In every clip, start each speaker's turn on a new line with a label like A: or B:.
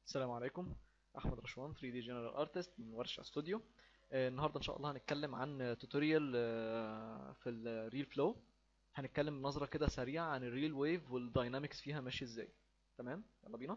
A: السلام عليكم احمد رشوان 3 دي جنرال ارتست من ورشة استوديو آه، النهارده ان شاء الله هنتكلم عن توتوريال في الريل فلو هنتكلم نظرة كده سريعة عن الريل ويف والداينامكس فيها ماشي ازاي تمام يلا بينا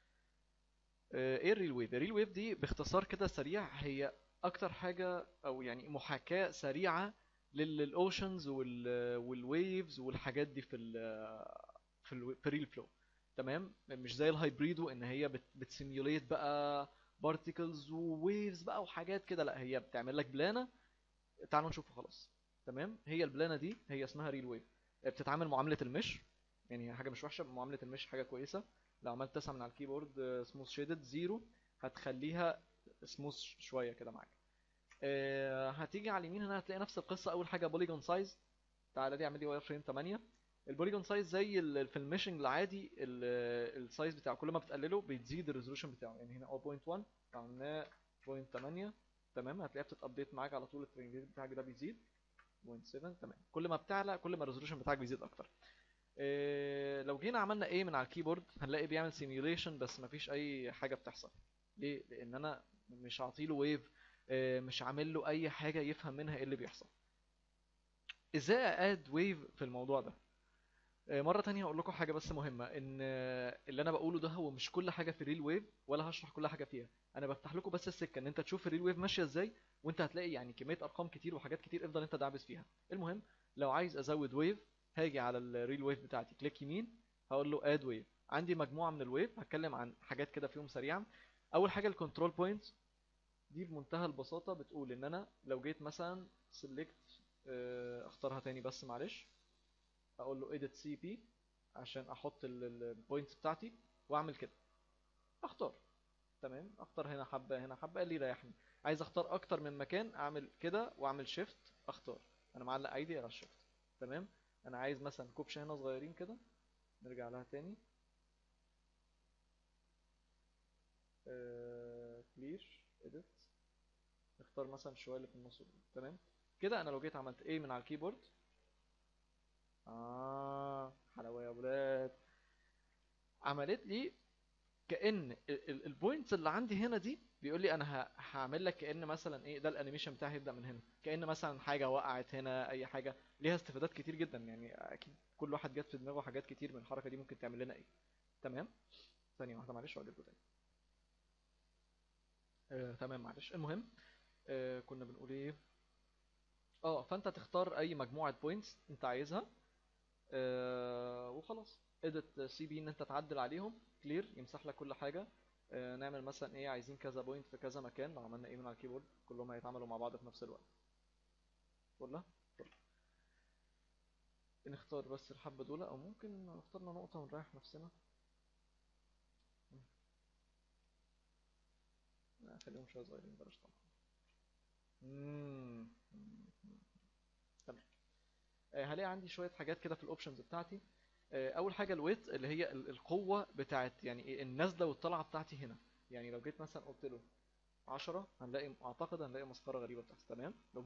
A: آه، ايه الريل ويف الريل ويف دي باختصار كده سريع هي اكتر حاجة او يعني محاكاة سريعة للاوشنز والويفز والحاجات دي في ال في ال في الريل فلو تمام مش زي الهايبريدو ان هي بت بتسيميوليت بقى بارتيكلز وويفز بقى وحاجات كده لا هي بتعمل لك بلانه تعالوا نشوفه خلاص تمام هي البلانه دي هي اسمها ريل ويف بتتعامل معامله المش يعني هي حاجه مش وحشه معامله المش حاجه كويسه لو عملت تسعة من على الكيبورد سموث شيدد زيرو هتخليها سموث شويه كده معاك آه، هتيجي على اليمين هنا هتلاقي نفس القصه اول حاجه بوليجون سايز تعالى دي اعمل لي واير فريم 8 البوليجون سايز زي ال- في الميشنج العادي ال- السايز بتاعه كل ما بتقلله بتزيد الريزولوشن بتاعه يعني هنا 0.1 عملناه 0.8 تمام هتلاقيها بتتابديت معاك على طول الترينجيت بتاعك ده بيزيد 0.7 تمام كل ما بتعلى كل ما الريزولوشن بتاعك بيزيد اكتر إيه لو جينا عملنا ايه من على الكيبورد هنلاقي بيعمل سيميوليشن بس مفيش اي حاجه بتحصل ليه لان انا مش عاطيله ويف مش عامل له اي حاجه يفهم منها ايه اللي بيحصل ازاي اد ويف في الموضوع ده آه، مرة تانية هقول لكم حاجة بس مهمة ان آه، اللي انا بقوله ده هو مش كل حاجة في الريل ويف ولا هشرح كل حاجة فيها انا بفتح لكم بس السكة ان انت تشوف الريل ويف ماشية ازاي وانت هتلاقي يعني كمية ارقام كتير وحاجات كتير افضل انت دعبس فيها المهم لو عايز ازود ويف هاجي على الريل ويف بتاعتي كليك يمين هقول له اد ويف عندي مجموعة من الويف هتكلم عن حاجات كده فيهم سريعا اول حاجة الكنترول بوينت دي بمنتهى البساطة بتقول ان انا لو جيت مثلا سيلكت اختارها تاني بس معلش اقول له edit cp عشان احط البوينتس بتاعتي واعمل كده اختار تمام اختار هنا حبه هنا حبه اللي يريحني عايز اختار اكتر من مكان اعمل كده واعمل شيفت اختار انا معلق ايدي على الشيفت تمام انا عايز مثلا كوبشه هنا صغيرين كده نرجع لها تاني كلير اديت نختار مثلا شويه اللي في النص دول. تمام كده انا لو جيت عملت ايه من على الكيبورد اه حلاوه يا ولاد عملت لي كأن البوينتس اللي عندي هنا دي بيقول لي انا ه- هعمل لك كأن مثلا ايه ده الانيميشن بتاعي هيبدأ من هنا كأن مثلا حاجة وقعت هنا اي حاجة ليها استفادات كتير جدا يعني اكيد كل واحد جات في دماغه حاجات كتير من الحركة دي ممكن تعمل لنا ايه تمام ثانية واحدة معلش واجيبه تاني آه تمام معلش المهم آه كنا بنقول ايه اه فانت تختار اي مجموعة بوينتس انت عايزها آه وخلاص ادت سي بي ان انت تعدل عليهم كلير يمسح لك كل حاجه آه نعمل مثلا ايه عايزين كذا بوينت في كذا مكان لو عملنا ايه من على الكيبورد كلهم هيتعاملوا مع بعض في نفس الوقت ولا ولا. نختار بس الحبه دول او ممكن لو اخترنا نقطه ونريح نفسنا لا، خليهم شويه صغيرين بلاش طبعا مم. تمام آه، هلاقي عندي شويه حاجات كده في الاوبشنز بتاعتي آه، اول حاجه الويت اللي هي ال- القوه بتاعت يعني ايه النازله والطلعه بتاعتي هنا يعني لو جيت مثلا قلت له 10 هنلاقي اعتقد هنلاقي مسخره غريبه بتحصل تمام لو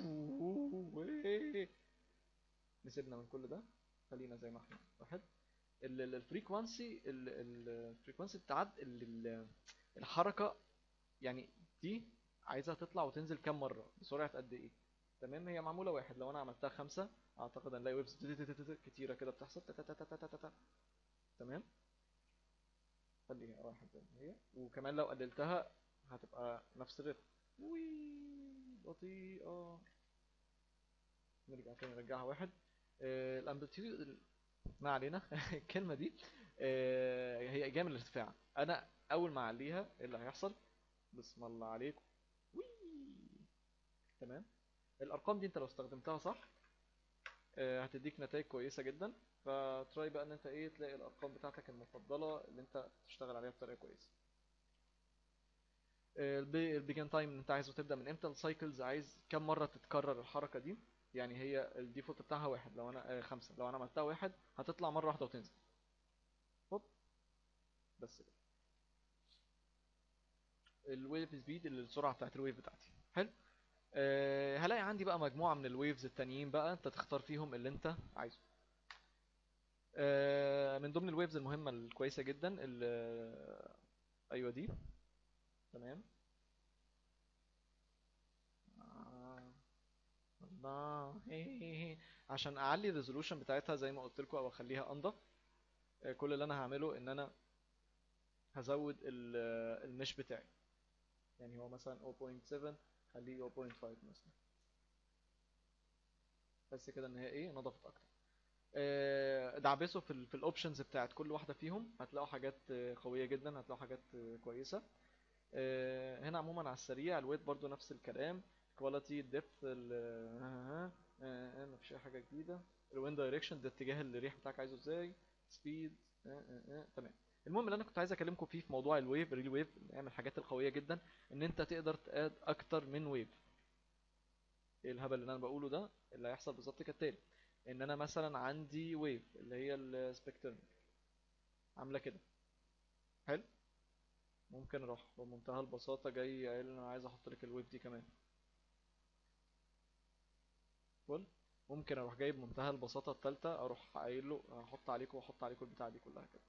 A: نسيبنا من كل ده خلينا زي ما احنا واحد الفريكوانسي الفريكوانسي بتاعت ال- ال- الحركه يعني دي عايزها تطلع وتنزل كام مره بسرعه قد ايه تمام هي معموله واحد لو انا عملتها خمسة اعتقد هنلاقي ويفز كتيره كده بتحصل تا- تا- تا- تا- تا- تا- تا. تمام خليها واحد زي ما هي وكمان لو قللتها هتبقى نفس الريتم وي بطيئة نرجع تاني نرجعها واحد آه، الامبليتيود ما علينا الكلمة دي آه، هي جاية من الارتفاع انا اول ما اعليها ايه اللي هيحصل بسم الله عليكم وي تمام الارقام دي انت لو استخدمتها صح آه، هتديك نتائج كويسة جدا فتراي بقى ان انت ايه تلاقي الارقام بتاعتك المفضلة اللي انت تشتغل عليها بطريقة كويسة البيجن تايم انت عايزه تبدا من امتى السايكلز عايز كم مره تتكرر الحركه دي يعني هي الديفولت بتاعها واحد لو انا آه، خمسة لو انا عملتها واحد هتطلع مره واحده وتنزل هوب بس كده الويف سبيد السرعه بتاعت الويف بتاعتي حلو أه هلاقي عندي بقى مجموعه من الويفز التانيين بقى انت تختار فيهم اللي انت عايزه أه من ضمن الويفز المهمه الكويسه جدا ال ايوه دي تمام آه. الله هي هي هي. عشان اعلي الريزولوشن بتاعتها زي ما قلت لكم او اخليها انضف آه، كل اللي انا هعمله ان انا هزود ال- المش بتاعي يعني هو مثلا 0.7 خليه 0.5 مثلا بس كده ان هي ايه نضفت اكتر آه، دعبسوا في ال في الاوبشنز بتاعت كل واحده فيهم هتلاقوا حاجات آه، قويه جدا هتلاقوا حاجات آه، كويسه آه، هنا عموما على السريع الويت برضو نفس الكلام كواليتي ديبث مفيش اي حاجه جديده الوين دايركشن ده اتجاه الريح بتاعك عايزه ازاي سبيد تمام المهم اللي انا كنت عايز اكلمكم فيه في موضوع الويف الريل ويف من الحاجات القويه جدا ان انت تقدر تاد اكتر من ويف ايه الهبل اللي انا بقوله ده اللي هيحصل بالظبط كالتالي ان انا مثلا عندي ويف اللي هي السبكترم عامله كده حلو ممكن اروح بمنتهى البساطه جاي قايل انا عايز احط لك الويف دي كمان فل ممكن اروح جايب منتهى البساطه الثالثه اروح قايل له هحط عليكم واحط عليكم البتاعه دي كلها كده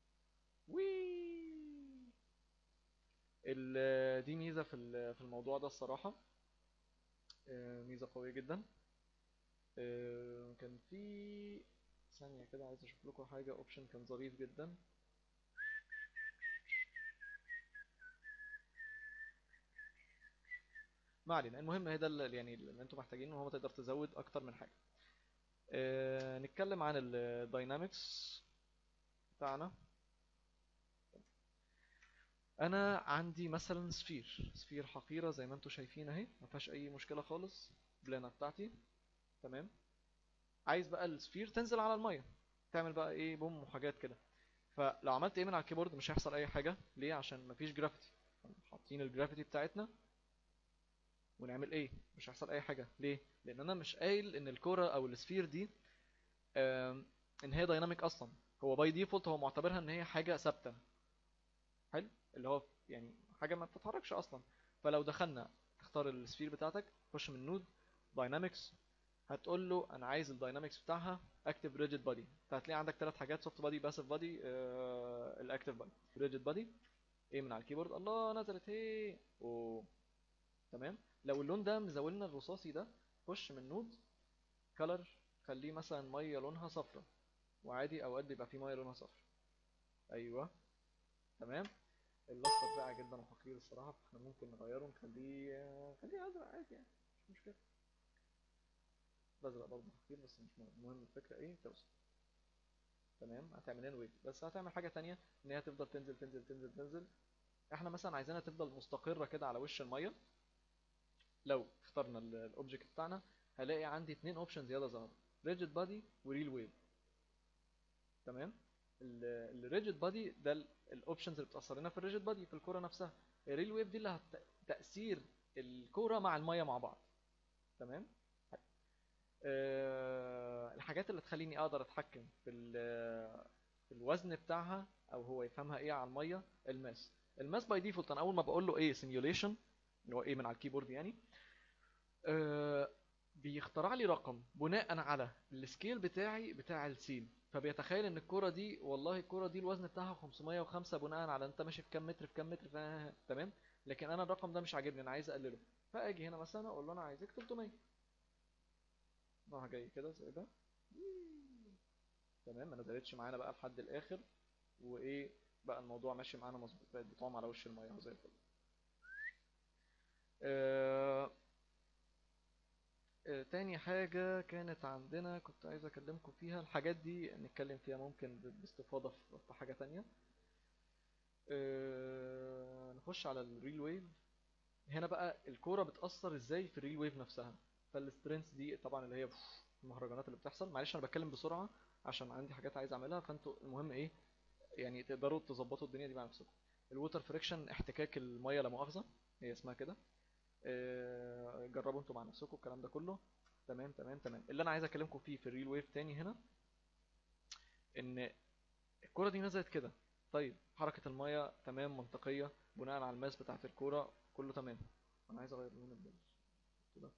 A: وي ال- دي ميزه في ال- في الموضوع ده الصراحه آه، ميزه قويه جدا آه، كان في ثانيه كده عايز اشوف لكم حاجه اوبشن كان ظريف جدا ما علينا المهم هي ده اللي يعني اللي انتم محتاجينه هو تقدر تزود اكتر من حاجه آه، نتكلم عن الداينامكس بتاعنا انا عندي مثلا سفير سفير حقيره زي ما انتم شايفين اهي ما فيهاش اي مشكله خالص بلانه بتاعتي تمام عايز بقى السفير تنزل على الميه تعمل بقى ايه بوم وحاجات كده فلو عملت ايه من على الكيبورد مش هيحصل اي حاجه ليه عشان مفيش جرافيتي حاطين الجرافيتي بتاعتنا ونعمل ايه مش هيحصل اي حاجه ليه لان انا مش قايل ان الكوره او السفير دي آم، ان هي دايناميك اصلا هو باي ديفولت هو معتبرها ان هي حاجه ثابته حلو اللي هو يعني حاجه ما بتتحركش اصلا فلو دخلنا تختار السفير بتاعتك تخش من نود داينامكس هتقول له انا عايز الداينامكس بتاعها اكتف ريجيد بادي فهتلاقي عندك ثلاث حاجات سوفت بادي باسيف بادي الاكتف بادي ريجيد بادي ايه من على الكيبورد الله نزلت هي اوه تمام لو اللون ده مزولنا الرصاصي ده خش من نود كلر خليه مثلا ميه لونها صفرا وعادي اوقات بيبقى فيه ميه لونها صفرا ايوه تمام الاصفر بقى جدا وحقير الصراحه فاحنا ممكن نغيره نخليه خليه ازرق عادي يعني مش مشكله الازرق برضه حقير بس مش مهم المهم الفكره ايه توصل تمام هتعمل ويف بس هتعمل حاجه تانية ان هي تفضل تنزل تنزل تنزل تنزل احنا مثلا عايزينها تفضل مستقره كده على وش الميه لو اخترنا الاوبجكت بتاعنا هلاقي عندي اتنين اوبشن زياده ظهروا ريجيد بادي وريل ويف تمام الريجيد بادي ده الاوبشنز اللي بتاثر لنا في الريجيد بادي في الكوره نفسها الريل ويف دي اللي هت... تاثير الكوره مع الميه مع بعض تمام أه... الحاجات اللي تخليني اقدر اتحكم في ال... في الوزن بتاعها او هو يفهمها ايه على الميه الماس الماس باي ديفولت انا اول ما بقول له ايه سيميوليشن اللي هو ايه من على الكيبورد يعني أه... بيخترع لي رقم بناء على السكيل بتاعي بتاع السيل فبيتخيل ان الكرة دي والله الكرة دي الوزن بتاعها 505 بناء على انت ماشي في كام متر في كام متر في... تمام لكن انا الرقم ده مش عاجبني انا عايز اقلله فاجي هنا مثلا اقول له انا عايزك 300 راح جاي كده زي ده تمام ما نزلتش معانا بقى لحد الاخر وايه بقى الموضوع ماشي معانا مظبوط بقت بتعوم على وش الميه اهو زي الفل أه... آه، تاني حاجة كانت عندنا كنت عايز أكلمكم فيها الحاجات دي نتكلم فيها ممكن ب- باستفاضة في في حاجة تانية آه، نخش على الريل ويف هنا بقى الكورة بتأثر ازاي في الريل ويف نفسها فالسترينث دي طبعا اللي هي المهرجانات اللي بتحصل معلش انا بتكلم بسرعة عشان عندي حاجات عايز اعملها فانتوا المهم ايه يعني تقدروا تظبطوا الدنيا دي مع نفسكم الووتر فريكشن احتكاك المية لا مؤاخذة هي اسمها كده آه، جربوا انتوا مع نفسكم الكلام ده كله تمام تمام تمام اللي انا عايز اكلمكم فيه في الريل ويف تاني هنا ان الكرة دي نزلت كده طيب حركة المية تمام منطقية بناء على الماس بتاعت الكرة كله تمام انا عايز اغير لون البنش كده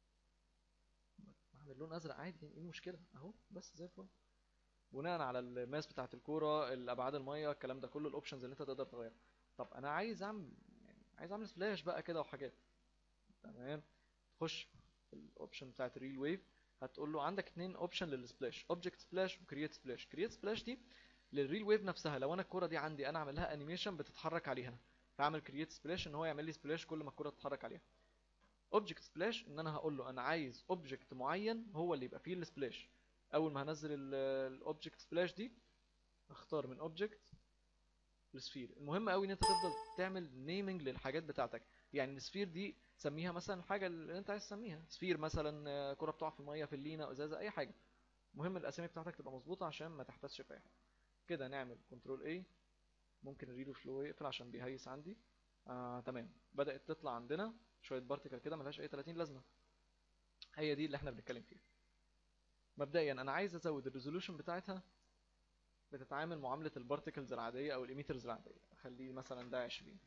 A: اعمل لون ازرق عادي ايه المشكلة اهو بس زي الفل بناء على الماس بتاعت الكرة الابعاد المية الكلام ده كله الاوبشنز اللي انت تقدر تغيرها طب انا عايز اعمل يعني عايز اعمل سبلاش بقى كده وحاجات تمام تخش في الاوبشن بتاعت الريل ويف هتقول له عندك اتنين اوبشن للسبلاش اوبجكت سبلاش وكرييت سبلاش كرييت سبلاش دي للريل ويف نفسها لو انا الكوره دي عندي انا اعمل لها انيميشن بتتحرك عليها فاعمل كرييت سبلاش ان هو يعمل لي سبلاش كل ما الكوره تتحرك عليها اوبجكت سبلاش ان انا هقول له انا عايز اوبجكت معين هو اللي يبقى فيه السبلاش اول ما هنزل الاوبجكت سبلاش دي اختار من اوبجكت السفير المهم قوي ان انت تفضل تعمل نيمنج للحاجات بتاعتك يعني السفير دي سميها مثلا الحاجه اللي انت عايز تسميها سفير مثلا آه، كره بتقع في الميه في اللينه ازازه اي حاجه المهم الاسامي بتاعتك تبقى مظبوطه عشان ما تحتسش في اي حاجه كده نعمل كنترول اي ممكن الريلو فلو يقفل عشان بيهيس عندي آه تمام بدات تطلع عندنا شويه بارتيكل كده ملهاش اي 30 لازمه هي دي اللي احنا بنتكلم فيها مبدئيا انا عايز ازود الريزولوشن بتاعتها بتتعامل معامله البارتيكلز العاديه او الايميترز العاديه اخليه مثلا ده 20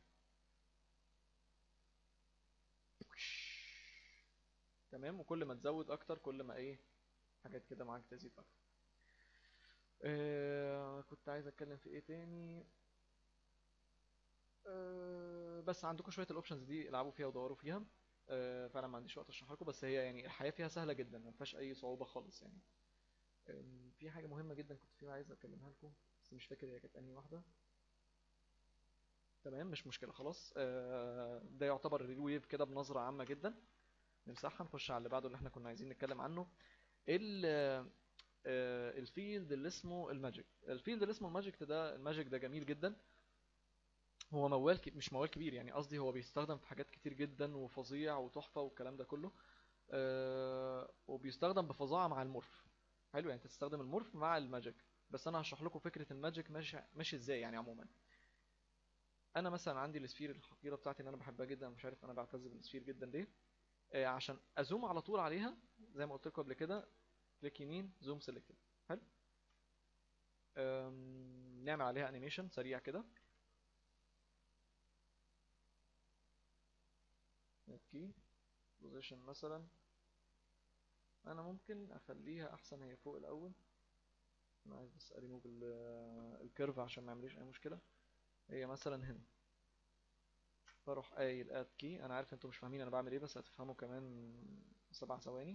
A: تمام وكل ما تزود اكتر كل ما ايه حاجات كده معاك تزيد اكتر آه كنت عايز اتكلم في ايه تاني آه بس عندكم شويه الاوبشنز دي العبوا فيها ودوروا فيها آه فعلا ما عنديش وقت اشرح لكم بس هي يعني الحياه فيها سهله جدا ما فيهاش اي صعوبه خالص يعني آم، في حاجه مهمه جدا كنت فيها عايز اكلمها لكم بس مش فاكر هي كانت انهي واحده تمام مش مشكله خلاص آه ده يعتبر ريل ويف كده بنظره عامه جدا نمسحها نخش على اللي بعده اللي احنا كنا عايزين نتكلم عنه ال آه، الفيلد اللي اسمه الماجيك الفيلد اللي اسمه الماجيك ده الماجيك ده جميل جدا هو موال ك... مش موال كبير يعني قصدي هو بيستخدم في حاجات كتير جدا وفظيع وتحفة والكلام ده كله آه وبيستخدم بفظاعة مع المورف حلو يعني انت تستخدم المورف مع الماجيك بس انا هشرح لكم فكرة الماجيك ماشي ماشي ازاي يعني عموما انا مثلا عندي السفير الحقيرة بتاعتي ان انا بحبها جدا مش عارف انا بعتز بالسفير جدا ليه آه عشان ازوم على طول عليها زي ما قلت لكم قبل كده كليك يمين زوم سيلكتد حلو أم، نعمل عليها انيميشن سريع كده اوكي بوزيشن مثلا انا ممكن اخليها احسن هي فوق الاول انا عايز بس اريموف الكيرف عشان ما يعمليش اي مشكله هي مثلا هنا فاروح قايل اد كي انا عارف انتوا مش فاهمين انا بعمل ايه بس هتفهموا كمان سبع ثواني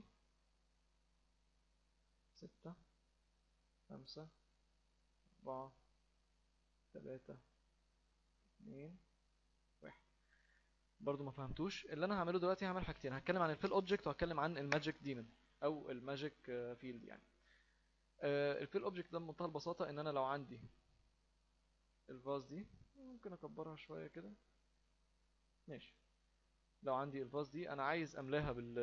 A: ستة خمسة أربعة تلاتة اتنين واحد برضو ما فهمتوش اللي انا هعمله دلوقتي هعمل حاجتين هتكلم عن الفيل اوبجكت وهتكلم عن الماجيك ديمون او الماجيك فيلد يعني آه، الفيل اوبجكت ده بمنتهى البساطه ان انا لو عندي الفاز دي ممكن اكبرها شويه كده ماشي لو عندي الفاز دي انا عايز املاها بال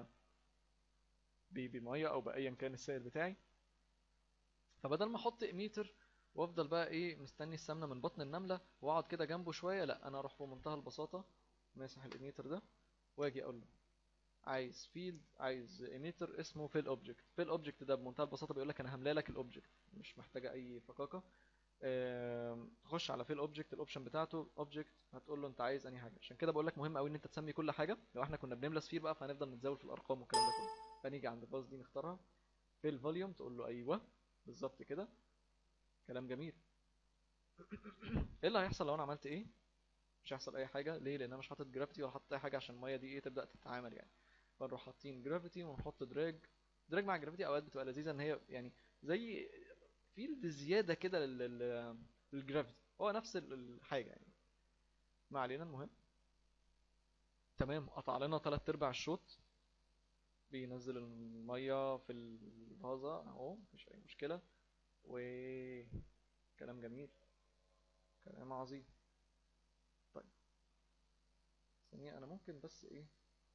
A: ب- بميه او بايا كان السائل بتاعي فبدل ما احط اميتر وافضل بقى ايه مستني السمنه من بطن النمله واقعد كده جنبه شويه لا انا اروح بمنتهى البساطه ماسح الاميتر ده واجي اقول له عايز فيلد عايز ايميتر اسمه فيل اوبجكت فيل اوبجكت ده بمنتهى البساطه بيقول لك انا هملا لك الاوبجكت مش محتاجه اي فقاقه آم، تخش على فيل اوبجكت الاوبشن بتاعته اوبجكت هتقول له انت عايز انهي حاجه عشان كده بقول لك مهم قوي ان انت تسمي كل حاجه لو احنا كنا بنملى سفير بقى فهنفضل نتزاول في الارقام والكلام ده كله فنيجي عند الباص دي نختارها في الفوليوم تقول له ايوه بالظبط كده كلام جميل ايه اللي هيحصل لو انا عملت ايه مش هيحصل اي حاجه ليه لان انا مش حاطط جرافيتي ولا حاطط اي حاجه عشان الميه دي ايه تبدا تتعامل يعني فنروح حاطين جرافيتي ونحط دراج دراج مع جرافيتي اوقات بتبقى لذيذه ان هي يعني زي فيلد زياده كده لل- لل- للجرافيتي هو نفس ال- الحاجه يعني ما علينا المهم تمام قطع لنا تلات ارباع الشوط بينزل الميه في الفازه اهو مفيش اي مشكله و كلام جميل كلام عظيم طيب ثانية انا ممكن بس ايه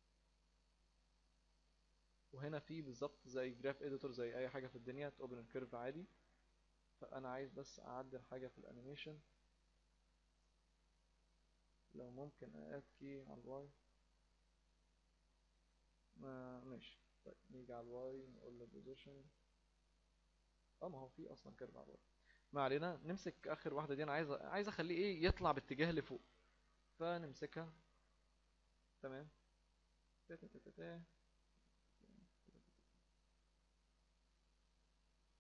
A: وهنا في بالظبط زي جراف اديتور زي اي حاجة في الدنيا توبن الكيرف عادي فانا عايز بس اعدل حاجة في الانيميشن لو ممكن اد كي على الواي ما ماشي طيب نيجي على الواي نقول له بوزيشن اه ما هو في اصلا كيرف على الواي ما علينا نمسك اخر واحدة دي انا عايز عايز اخليه ايه يطلع باتجاه لفوق فنمسكها تمام تا تا تا تا تا.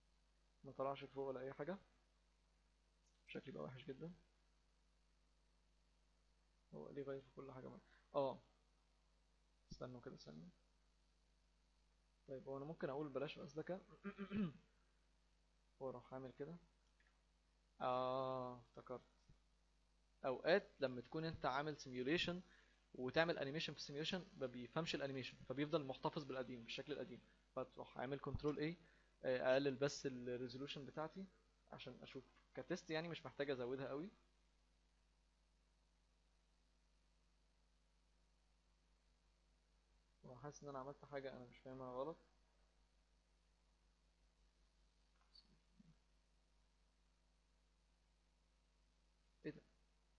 A: ما طلعش لفوق ولا اي حاجة شكلي بقى وحش جدا خليه يغير في كل حاجة مرة اه استنوا كده ثانية طيب هو انا ممكن اقول بلاش فزلكة واروح اعمل كده اه افتكرت اوقات لما تكون انت عامل سيميوليشن وتعمل انيميشن في السيميوليشن ما بيفهمش الانيميشن فبيفضل محتفظ بالقديم بالشكل القديم فتروح عامل كنترول ايه اقلل بس الريزولوشن بتاعتي عشان اشوف كتست يعني مش محتاج ازودها قوي وحاسس ان انا عملت حاجة انا مش فاهمها غلط ايه ده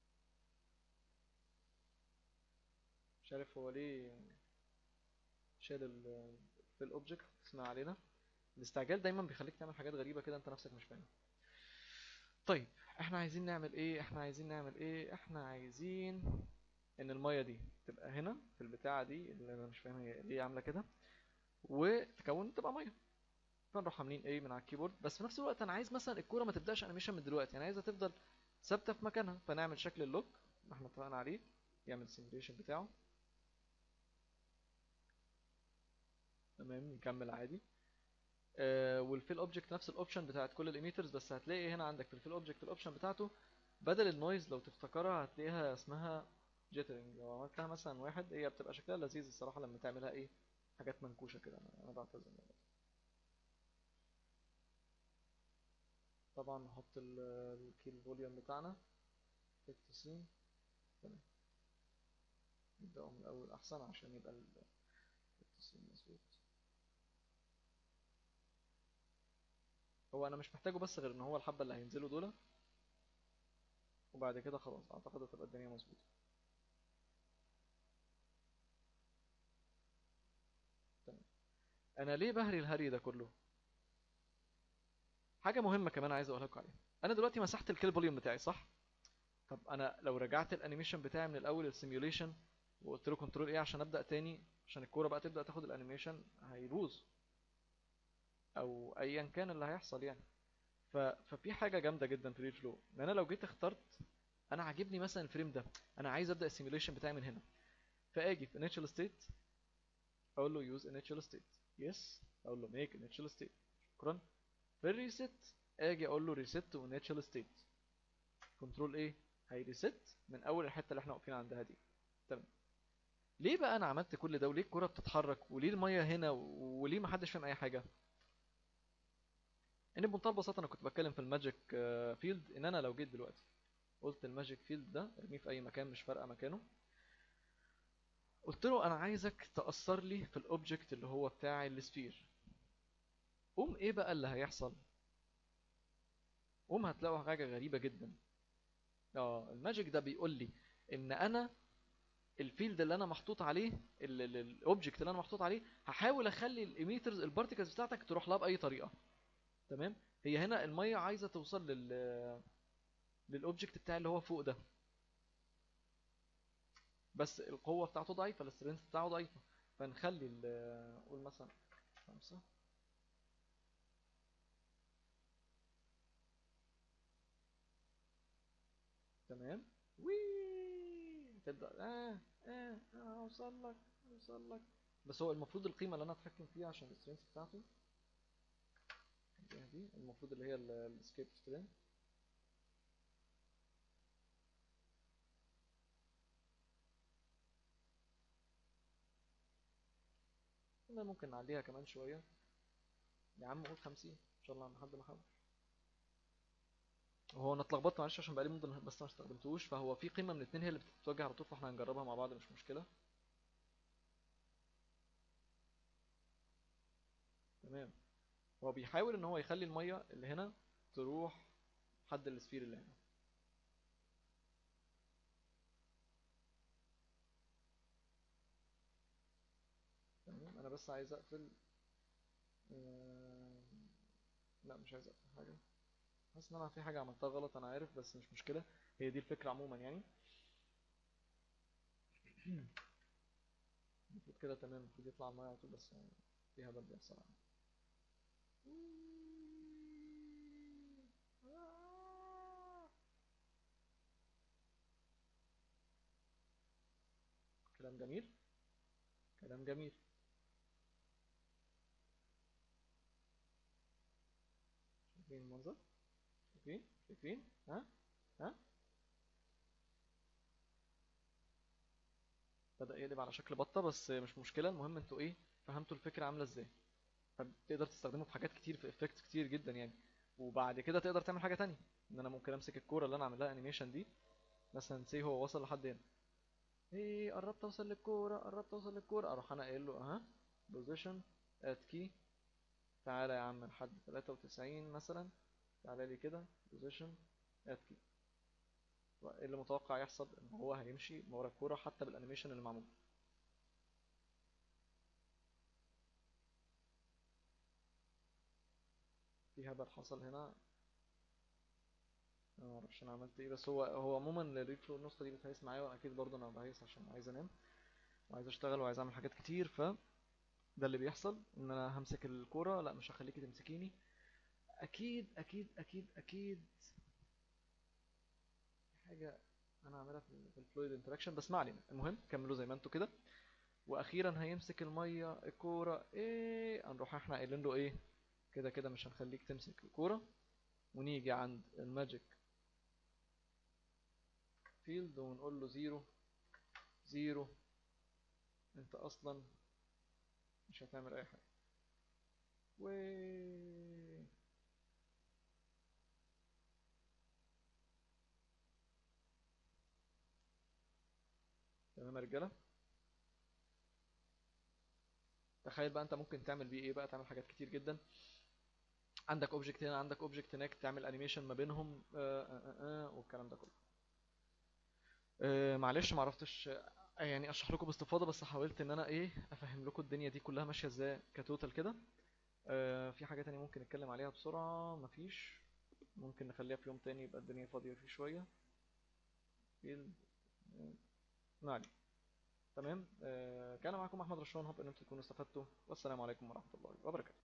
A: مش عارف هو ليه شال ال في الاوبجكت اسمها علينا الاستعجال دايما بيخليك تعمل حاجات غريبة كده انت نفسك مش فاهم طيب احنا عايزين نعمل ايه احنا عايزين نعمل ايه احنا عايزين ان المية دي تبقى هنا في البتاعة دي اللي انا مش فاهم هي ليه عاملة كده وتكون تبقى مية فنروح عاملين ايه من على الكيبورد بس في نفس الوقت انا عايز مثلا الكورة ما تبداش انيميشن من دلوقتي انا عايزها تفضل ثابتة في مكانها فنعمل شكل اللوك اللي احنا اتفقنا عليه يعمل السيميوليشن بتاعه تمام نكمل عادي آه والفيل اوبجكت نفس الاوبشن بتاعت كل الايميترز بس هتلاقي هنا عندك في الفيل اوبجكت الاوبشن بتاعته بدل النويز لو تفتكرها هتلاقيها اسمها جيترنج لو عملتها مثلا واحد هي بتبقى شكلها لذيذ الصراحة لما تعملها ايه حاجات منكوشة كده انا أنا بعتذر منها. طبعا نحط الكيل فوليوم بتاعنا 90 تمام نبدأه من الأول أحسن عشان يبقى ال 90 مظبوط هو أنا مش محتاجه بس غير إن هو الحبة اللي هينزلوا دول وبعد كده خلاص أعتقد هتبقى الدنيا مظبوطة تمام أنا ليه بهري الهري ده كله حاجة مهمة كمان عايز أقولها لكم عليها أنا دلوقتي مسحت الكيل فوليوم بتاعي صح طب أنا لو رجعت الأنيميشن بتاعي من الأول السيميوليشن وقلت له كنترول إيه عشان أبدأ تاني عشان الكورة بقى تبدأ تاخد الأنيميشن هيبوظ أو أيا كان اللي هيحصل يعني ف... ففي حاجة جامدة جدا في الريل فلو إن أنا لو جيت اخترت أنا عاجبني مثلا الفريم ده أنا عايز أبدأ السيميوليشن بتاعي من هنا فأجي في initial state أقول له use initial state yes أقول له make initial state شكرا في الريست اجي اقول له ريست وناتشرال ستيت كنترول ايه هيريست من اول الحته اللي احنا واقفين عندها دي تمام ليه بقى انا عملت كل ده وليه الكره بتتحرك وليه الميه هنا وليه ما حدش فاهم اي حاجه ان بمنتهى البساطه انا كنت بتكلم في الماجيك فيلد ان انا لو جيت دلوقتي قلت الماجيك فيلد ده ارميه في اي مكان مش فارقه مكانه قلت له انا عايزك تاثر لي في الاوبجكت اللي هو بتاع السفير قوم ايه بقى اللي هيحصل قوم هتلاقوا حاجه غريبه جدا اه الماجيك ده بيقول لي ان انا الفيلد اللي انا محطوط عليه الاوبجكت اللي انا محطوط عليه هحاول اخلي الايميترز البارتيكلز بتاعتك تروح لها باي طريقه تمام هي هنا الميه عايزه توصل لل للاوبجكت بتاعي اللي هو فوق ده بس القوه بتاعته ضعيفه السترينث بتاعه ضعيفه فنخلي قول مثلا خمسة تمام وي تبدأ اه اه اه اوصل لك اوصل لك بس هو المفروض القيمة اللي انا اتحكم فيها عشان السترينث بتاعته دي المفروض اللي هي الاسكيب سترينث ممكن نعليها كمان شوية يا عم قول خمسين ان شاء الله لحد ما احاول هو انا اتلخبطت معلش عشان بقالي مده بس ما استخدمتوش فهو في قيمه من اتنين هي اللي بتتوجه على طول فاحنا هنجربها مع بعض مش مشكله تمام هو بيحاول ان هو يخلي الميه اللي هنا تروح حد السفير اللي هنا تمام انا بس عايز اقفل آه... لا مش عايز اقفل حاجه حاسس ان انا في حاجه عملتها غلط انا عارف بس مش مشكله هي دي الفكره عموما يعني المفروض كده تمام المفروض يطلع الميه على طول بس في هبل بيحصل كلام جميل كلام جميل شايفين المنظر شايفين شايفين ها ها بدأ يقلب على شكل بطة بس مش مشكلة المهم انتوا ايه فهمتوا الفكرة عاملة ازاي فتقدر تستخدمه في حاجات كتير في افكتس كتير جدا يعني وبعد كده تقدر تعمل حاجة تانية ان انا ممكن امسك الكورة اللي انا عامل لها انيميشن دي مثلا سي هو وصل لحد هنا ايه قربت اوصل للكورة قربت اوصل للكورة اروح انا قايل له اها بوزيشن ات كي تعالى يا عم لحد 93 مثلا تعالى لي كده بوزيشن ات كي ايه اللي متوقع يحصل ان هو هيمشي ورا الكورة حتى بالانيميشن اللي معمول في هبل حصل هنا انا معرفش انا عملت ايه بس هو هو عموما الريفلو النسخة دي بتهيس معايا واكيد برضه انا بهيس عشان عايز انام وعايز اشتغل وعايز اعمل حاجات كتير ف ده اللي بيحصل ان انا همسك الكورة لا مش هخليكي تمسكيني اكيد اكيد اكيد اكيد حاجة انا هعملها في في الفلويد انتراكشن بس ما علينا المهم كملوا زي ما انتوا كده واخيرا هيمسك المية الكورة ايه هنروح احنا قايلين له ايه كده كده مش هنخليك تمسك الكورة ونيجي عند الماجيك فيلد ونقول له زيرو زيرو انت اصلا مش هتعمل اي حاجة و تمام يا رجالة تخيل بقى انت ممكن تعمل بيه ايه بقى تعمل حاجات كتير جدا عندك اوبجكت هنا عندك اوبجكت هناك تعمل انيميشن ما بينهم آه آه آه والكلام ده كله آه معلش ما عرفتش آه، يعني اشرح لكم باستفاضه بس حاولت ان انا ايه افهم لكم الدنيا دي كلها ماشيه ازاي كتوتال كده آه في حاجه تانية ممكن نتكلم عليها بسرعه مفيش ممكن نخليها في يوم تاني يبقى الدنيا فاضيه فيه شويه فيلد ما علينا تمام آه كان معكم احمد رشوان هوب ان انتم تكونوا استفدتوا والسلام عليكم ورحمه الله وبركاته